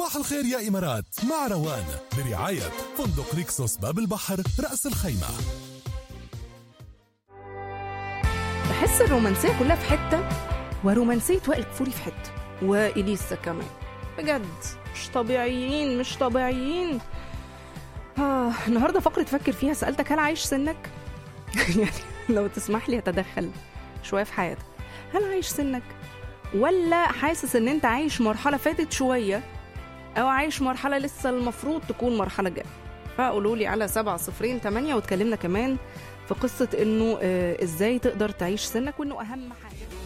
صباح الخير يا إمارات مع روان برعاية فندق ريكسوس باب البحر رأس الخيمة بحس الرومانسية كلها في حتة ورومانسية وائل كفوري في حتة وإليسا كمان بجد مش طبيعيين مش طبيعيين آه النهارده فقرة فكر فيها سألتك هل عايش سنك؟ يعني لو تسمح لي أتدخل شوية في حياتك هل عايش سنك؟ ولا حاسس إن أنت عايش مرحلة فاتت شوية أو عايش مرحلة لسه المفروض تكون مرحلة جاية فقولوا لي على سبعة صفرين تمانية واتكلمنا كمان في قصة إنه آه إزاي تقدر تعيش سنك وإنه أهم حاجة